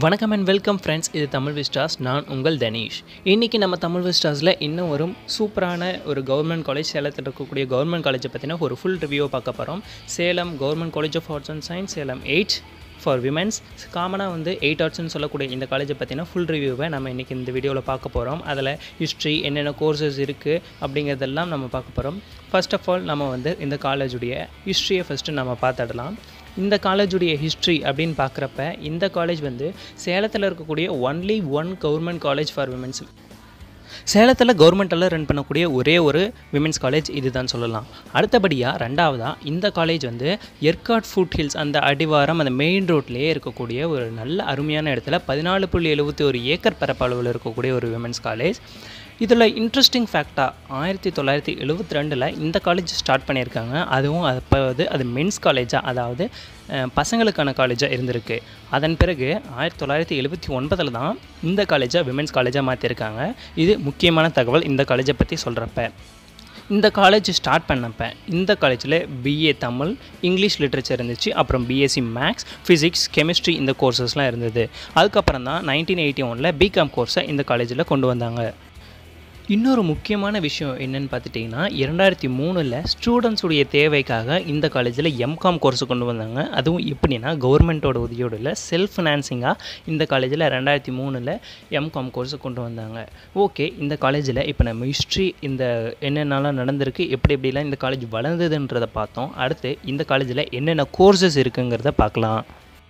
வணக்கம் and welcome friends இது Tamil Vistas நான் உங்கள் தனீஷ் இன்றைக்கி நம்ம தமிழ் விஸ்டாஸில் இன்னும் ஒரு சூப்பரான ஒரு கவர்மெண்ட் காலேஜ் சேலத்தில் இருக்கக்கூடிய கவர்மெண்ட் காலேஜை பற்றின ஒரு ஃபுல் ரிவ்யூவை பார்க்க போகிறோம் Salem government college of arts and science Salem eight for women's காமனாக வந்து எயிட் ஆர்ட்ஸ்னு சொல்லக்கூடிய இந்த காலேஜை பற்றின ஃபுல் ரிவ்யூவை நம்ம இன்றைக்கி இந்த வீடியோவில் பார்க்க போகிறோம் அதில் ஹிஸ்ட்ரி என்னென்ன கோர்சஸ் இருக்குது அப்படிங்கிறதெல்லாம் நம்ம பார்க்க போகிறோம் ஃபர்ஸ்ட் ஆஃப் ஆல் நம்ம வந்து இந்த காலேஜுடைய ஹிஸ்ட்ரியை ஃபஸ்ட்டு நம்ம பார்த்துடலாம் இந்த காலேஜுடைய ஹிஸ்ட்ரி அப்படின்னு பார்க்குறப்ப இந்த காலேஜ் வந்து சேலத்தில் இருக்கக்கூடிய only one government college for women's சேலத்தில் கவர்மெண்ட்டால் ரன் பண்ணக்கூடிய ஒரே ஒரு விமென்ஸ் காலேஜ் இதுதான் சொல்லலாம் அடுத்தபடியாக ரெண்டாவதாக இந்த காலேஜ் வந்து எர்காட் ஃபுட் ஹில்ஸ் அந்த அடிவாரம் அந்த மெயின் ரோட்லேயே இருக்கக்கூடிய ஒரு நல்ல அருமையான இடத்துல பதினாலு புள்ளி எழுபத்தி ஒரு ஏக்கர் பரப்பளவில் இருக்கக்கூடிய ஒரு விமென்ஸ் காலேஜ் இதில் இன்ட்ரெஸ்டிங் ஃபேக்டாக ஆயிரத்தி தொள்ளாயிரத்தி எழுபத்தி ரெண்டில் இந்த காலேஜ் ஸ்டார்ட் பண்ணியிருக்காங்க அதுவும் அப்போ வந்து அது மென்ஸ் காலேஜாக அதாவது அஹ், பசங்களுக்கான காலேஜாக இருந்திருக்கு அதன் பிறகு ஆயிரத்தி தொள்ளாயிரத்தி எழுபத்தி ஒன்பதில் தான் இந்த காலேஜை விமென்ஸ் காலேஜாக மாற்றிருக்காங்க இது முக்கியமான தகவல் இந்த காலேஜை பற்றி சொல்கிறப்ப இந்த காலேஜ் ஸ்டார்ட் பண்ணப்ப இந்த காலேஜில் பிஏ தமிழ் இங்கிலீஷ் லிட்ரேச்சர் இருந்துச்சு அப்புறம் பிஎஸ்சி மேக்ஸ் ஃபிசிக்ஸ் கெமிஸ்ட்ரி இந்த கோர்சஸ்லாம் இருந்தது அதுக்கப்புறம் தான் நைன்டீன் எயிட்டி ஒனில் பிகாம் கோர்ஸை இந்த காலேஜில் கொண்டு வந்தாங்க இன்னொரு முக்கியமான விஷயம் என்னன்னு பார்த்துட்டிங்கன்னா இரண்டாயிரத்தி மூணில் ஸ்டூடெண்ட்ஸுடைய தேவைக்காக இந்த காலேஜில் எம்காம் கோர்ஸ் கொண்டு வந்தாங்க அதுவும் எப்படின்னா கவர்மெண்ட்டோட உதவியோடு இல்லை செல்ஃப் ஃபினான்சிங்காக இந்த காலேஜில் ரெண்டாயிரத்தி மூணில் எம்காம் கோர்ஸ் கொண்டு வந்தாங்க ஓகே இந்த காலேஜில் இப்போ நம்ம ஹிஸ்ட்ரி இந்த என்னென்னலாம் நடந்திருக்கு எப்படி எப்படிலாம் இந்த காலேஜ் வளர்ந்ததுன்றதை பார்த்தோம் அடுத்து இந்த காலேஜில் என்னென்ன கோர்சஸ் இருக்குங்கிறத பார்க்கலாம்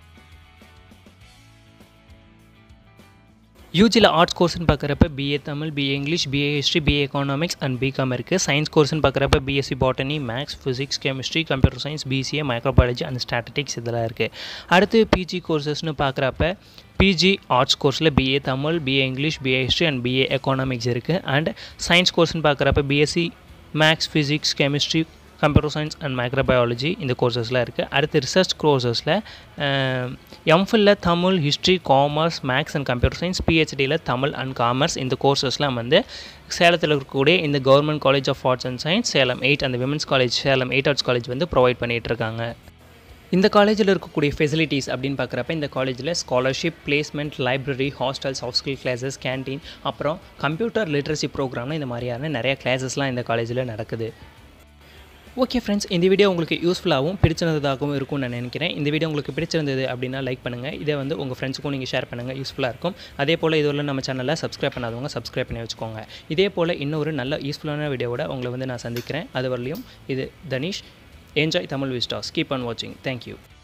யூஜியில் ஆர்ட்ஸ் கோர்ஸ்னு பார்க்குறப்ப BA Tamil BA English BA history BA economics and BCom இருக்குது சயின்ஸ் கோர்ஸ்னு பார்க்குறப்ப BSc botany maths physics chemistry computer science BCA microbiology and statics இதெல்லாம் இருக்குது அடுத்து பிஜி கோர்சஸ்னு பார்க்குறப்ப பிஜி ஆர்ட்ஸ் கோர்ஸில் BA Tamil BA English BA history and BA economics இருக்குது அண்ட் சயின்ஸ் கோர்ஸ்னு பார்க்குறப்ப BSc maths physics chemistry computer science and microbiology இந்த கோர்சஸ்லாம் இருக்குது அடுத்து ரிசர்ச் கோர்சஸில் எம்ஃபில்ல Tamil history commerce maths and computer science பிஹெச்டியில் தமிழ் அண்ட் காமர்ஸ் இந்த கோர்சஸ்லாம் வந்து சேலத்தில் இருக்கக்கூடிய இந்த government college of arts and science Salem eight அந்த women's college Salem eight arts college வந்து ப்ரொவைட் பண்ணிகிட்டு இருக்காங்க இந்த காலேஜில் இருக்கக்கூடிய ஃபெசிலிட்டிஸ் அப்படின்னு பார்க்குறப்ப இந்த காலேஜில் scholarship placement library hostel soft skill classes canteen அப்புறம் கம்ப்யூட்டர் லிட்ரஸி ப்ரோக்ராம்னு இந்த மாதிரியான நிறைய கிளாஸஸ்லாம் இந்த காலேஜில் நடக்குது ஓகே ஃப்ரெண்ட்ஸ் இந்த வீடியோ உங்களுக்கு யூஸ்ஃபுல்லாகவும் பிடிச்சிருந்ததாகவும் இருக்கும்னு நான் நினைக்கிறேன் இந்த வீடியோ உங்களுக்கு பிடிச்சிருந்தது அப்படின்னா லைக் பண்ணுங்கள் இதை வந்து உங்கள் ஃப்ரெண்ட்ஸுக்கும் நீங்கள் ஷேர் பண்ணுங்கள் யூஸ்ஃபுல்லாக இருக்கும் அதே போல் இதுவரை நம்ம சேனலை சப்ஸ்கிரைப் பண்ணாதவங்க சப்ஸ்கிரைப் பண்ணி வச்சுக்கோங்க இதே போல் இன்னொரு நல்ல யூஸ்ஃபுல்லான வீடியோவோட உங்களை வந்து நான் சந்திக்கிறேன் அது வரலையும் இது Tanish enjoy Tamil vistas keep on வாட்சிங் தேங்க்யூ